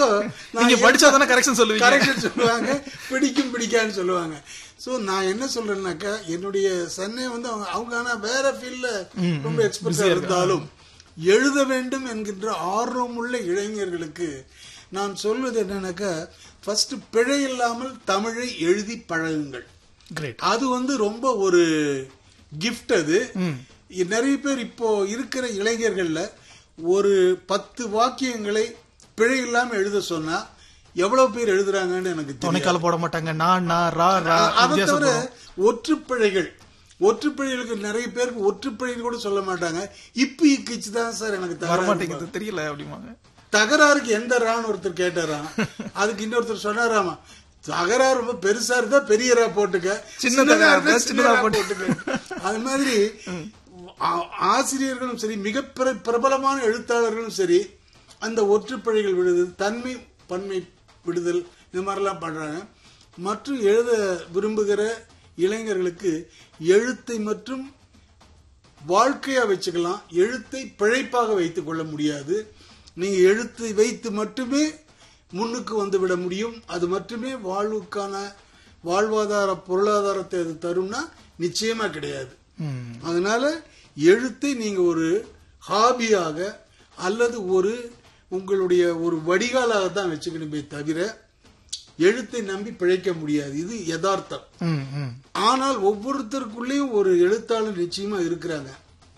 So நீங்க படிச்சா தானே கரெக்ஷன் சொல்லுவீங்க கரெக்ஷன் சொல்லுவாங்க பிடிக்கும் பிடிக்கான்னு சொல்லுவாங்க சோ நான் என்ன சொல்றேன்னாக்கா என்னுடைய சன்னே வந்து அவங்க அவங்க ஆனா வேற ஃபீல்ட்ல ரொம்ப எக்ஸ்பர்ட்டா இருந்தாலும் எழுத வேண்டும் என்கின்ற ஆர்வம் உள்ள இளைஞர்களுக்கு நான் சொல்வது என்னன்னாக்கா ஃபர்ஸ்ட் பிழை இல்லாமல் தமிழை எழுதி பழகுங்கள் கிரேட் அது வந்து ரொம்ப ஒரு கிஃப்ட் அது நிறைய பேர் இப்போ இருக்கிற இளைஞர்கள்ல ஒரு பத்து வாக்கியங்களை பிழை இல்லாம எழுத சொன்னா எவ்வளவு பேர் எழுதுறாங்கன்னு எனக்கு தெரியும் துணைக்கால போட மாட்டாங்க நான் நான் ரா ரா அதை வித்தியாசம் தவிர ஒற்றுப்பிழைகள் ஒற்றுப்பிழைகளுக்கு நிறைய பேருக்கு ஒற்றுப்பிழைன்னு கூட சொல்ல மாட்டாங்க இப்பு இக்கிச்சு தான் சார் எனக்கு வர தகராறு மாட்டேங்குது தெரியல அப்படிமாங்க தகராறுக்கு எந்த ரான்னு ஒருத்தர் கேட்டாராம் அதுக்கு இன்னொருத்தர் சொன்னாராமா தகராறு ரொம்ப பெருசா இருந்தா பெரிய ரா போட்டுக்க சின்ன சின்னதா தகராறு இருந்தா இருந்தா சின்னதா சின்னதா போட்டுக்க அது மாதிரி ஆ- ஆசிரியர்களும் சரி மிக பிர- பிரபலமான எழுத்தாளர்களும் சரி அந்த ஒற்றுப்பிழைகள் விடுதல் தன்மை பன்மை விடுதல் இந்த மாதிரிலாம் பண்றாங்க மற்றும் எழுத விரும்புகிற இளைஞர்களுக்கு எழுத்தை மற்றும் வாழ்க்கையா வச்சுக்கலாம் எழுத்தை பிழைப்பாக வைத்துக் கொள்ள முடியாது நீங்க எழுத்தை வைத்து மட்டுமே முன்னுக்கு வந்து விட முடியும் அது மட்டுமே வாழ்வுக்கான வாழ்வாதார பொருளாதாரத்தை அது தரும்னா நிச்சயமா கிடையாது ம். அதனால எழுத்தை நீங்க ஒரு ஹாபியாக அல்லது ஒரு உங்களுடைய ஒரு வடிகாலாக தான் வச்சுக்கணுமே தவிர எழுத்தை நம்பி பிழைக்க முடியாது இது யதார்த்தம் ம், ம். ஆனால் ஒவ்வொருத்தருக்குள்ளேயும் ஒரு எழுத்தாளர் நிச்சயமா இருக்கிறாங்க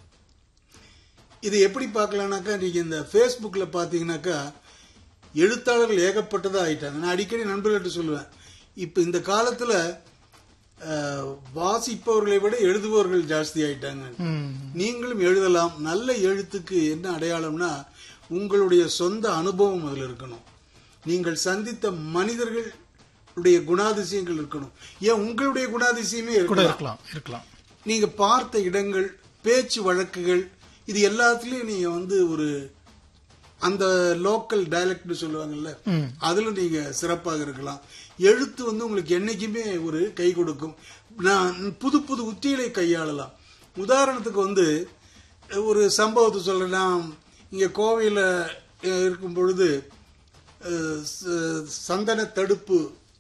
இது எப்படி பார்க்கலாம்னாக்கா நீங்க இந்த Facebookல பாத்தீங்கன்னாக்கா எழுத்தாளர்கள் ஏகப்பட்டதா ஆயிட்டாங்க நான் அடிக்கடி நண்பர்கள்ட்ட சொல்லுவேன் இப்ப இந்த காலத்துல அஹ், வாசிப்பவர்களை விட எழுதுபவர்கள் ஜாஸ்தி ஆயிட்டாங்க ம். நீங்களும் எழுதலாம் நல்ல எழுத்துக்கு என்ன அடையாளம்னா உங்களுடைய சொந்த அனுபவம் அதில் இருக்கணும் நீங்கள் சந்தித்த மனிதர்களுடைய குணாதிசயங்கள் இருக்கணும் ஏன் உங்களுடைய குணாதிசயமே கூட இருக்கலாம் இருக்கலாம் இருக்கலாம் நீங்க பார்த்த இடங்கள் பேச்சு வழக்குகள் இது எல்லாத்துலயும் நீங்க வந்து ஒரு அந்த லோக்கல் டயலக்ட்னு சொல்லுவாங்கல்ல ம். அதுல நீங்க சிறப்பாக இருக்கலாம் எழுத்து வந்து உங்களுக்கு என்னைக்குமே ஒரு கை கொடுக்கும் நான் புது புது உத்திகளை கையாளலாம் உதாரணத்துக்கு வந்து ஒரு சம்பவத்தை சொல்றேன்னா இங்க கோவையில அஹ், இருக்கும் பொழுது அஹ், ச- சந்தன தடுப்பு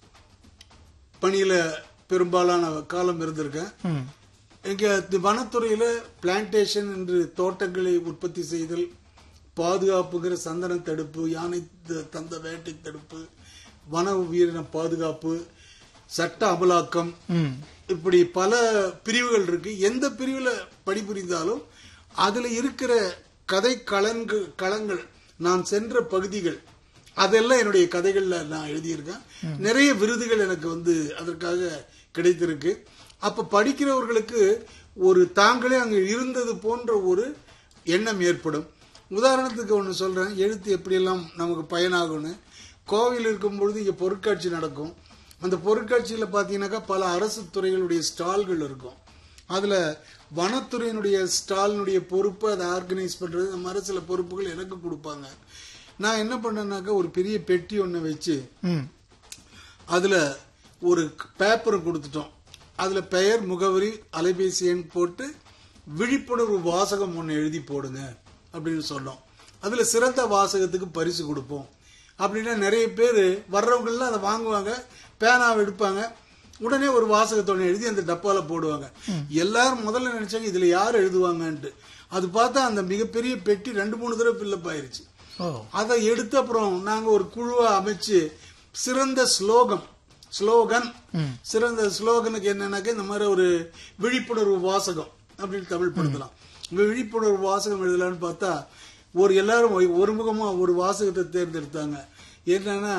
பணியில பெரும்பாலான காலம் இருந்திருக்கேன் ம். இங்க இந்த வனத்துறையில பிளான்டேஷன் என்று தோட்டங்களை உற்பத்தி செய்தல் பாதுகாப்புங்கிற சந்தன தடுப்பு யானை த- தந்த வேட்டை தடுப்பு வன உயிரின பாதுகாப்பு சட்ட அமலாக்கம் ம். இப்படி பல பிரிவுகள் இருக்கு எந்த பிரிவுல பணிபுரிந்தாலும் அதுல இருக்கிற கதை களங்கள் களங்கள் நான் சென்ற பகுதிகள் அதெல்லாம் என்னுடைய கதைகள்ல நான் எழுதியிருக்கேன் நிறைய விருதுகள் எனக்கு வந்து அதற்காக கிடைத்திருக்கு அப்ப படிக்கிறவர்களுக்கு ஒரு தாங்களே அங்க இருந்தது போன்ற ஒரு எண்ணம் ஏற்படும் உதாரணத்துக்கு ஒன்று சொல்றேன் எழுத்து எப்படியெல்லாம் நமக்கு பயனாகும்னு கோவில் இருக்கும் பொழுது இங்க பொருட்காட்சி நடக்கும் அந்த பொருட்காட்சியில பாத்தீங்கன்னாக்கா பல அரசு துறைகளுடைய ஸ்டால்கள் இருக்கும் அதுல வனத்துறையினுடைய ஸ்டாலினுடைய பொறுப்பு அதை ஆர்கனைஸ் பண்றது இந்த மாதிரி சில பொறுப்புகள் எனக்கு கொடுப்பாங்க நான் என்ன பண்ணேன்னாக்கா ஒரு பெரிய பெட்டி ஒன்று வச்சு ம். அதுல ஒரு பேப்பர் கொடுத்துட்டோம் அதுல பெயர் முகவரி அலைபேசி எண் போட்டு விழிப்புணர்வு வாசகம் ஒன்று எழுதி போடுங்க அப்படின்னு சொன்னோம் அதுல சிறந்த வாசகத்துக்கு பரிசு கொடுப்போம் அப்படின்னா நிறைய பேர் வர்றவங்கெல்லாம் அதை வாங்குவாங்க பேனாவை எடுப்பாங்க உடனே ஒரு வாசகத்தை ஒன்று எழுதி அந்த டப்பால போடுவாங்க எல்லாரும் முதல்ல நினைச்சாங்க இதுல யார் எழுதுவாங்கன்ட்டு அது பார்த்தா அந்த மிகப்பெரிய பெட்டி ரெண்டு மூணு தடவை ஃபில்லப் ஆயிருச்சு ஓ அதை எடுத்து அப்புறம் நாங்க ஒரு குழுவா அமைச்சு சிறந்த ஸ்லோகம் ஸ்லோகன் சிறந்த ஸ்லோகனுக்கு என்னன்னாக்க இந்த மாதிரி ஒரு விழிப்புணர்வு வாசகம் அப்படின்னு தமிழ் படுத்தலாம் விழிப்புணர்வு வாசகம் எழுதலாம்னு பார்த்தா ஒரு எல்லாரும் ஒரு- ஒருமுகமா ஒரு வாசகத்தை தேர்ந்தெடுத்தாங்க என்னன்னா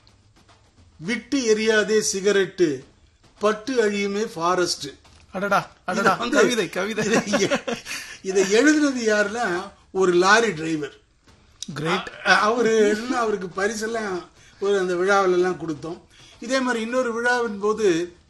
விட்டு எரியாதே சிகரெட்டு பட்டு அழியுமே ஃபாரஸ்ட் அடடா அடடா கவிதை கவிதை இதை எழுதுனது யாருன்னா ஒரு லாரி டிரைவர் கிரேட் அ- அவரு என்ன அவருக்கு பரிசெல்லாம் ஒரு அந்த விழாவில எல்லாம் கொடுத்தோம் இதே மாதிரி இன்னொரு விழாவின் போது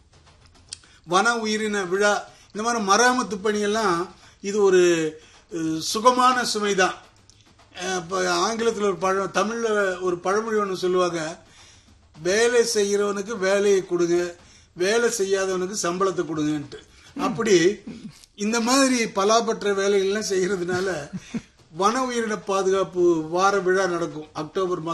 வன உயிரின விழா இந்த மாதிரி மராமத்து பணியெல்லாம் இது ஒரு அஹ், சுகமான சுமைதான் அஹ், இப்ப ஆங்கிலத்தில் ஒரு பழ தமிழ்ல ஒரு பழமொழி ஒன்று சொல்லுவாங்க வேலை செய்யறவனுக்கு வேலையை கொடுங்க வேலை செய்யாதவனுக்கு சம்பளத்தை கொடுங்கன்ட்டு அப்படி இந்த மாதிரி பலாபற்ற வேலைகள்லாம் செய்யறதுனால வன உயிரின பாதுகாப்பு வார விழா நடக்கும் அக்டோபர் மாதம்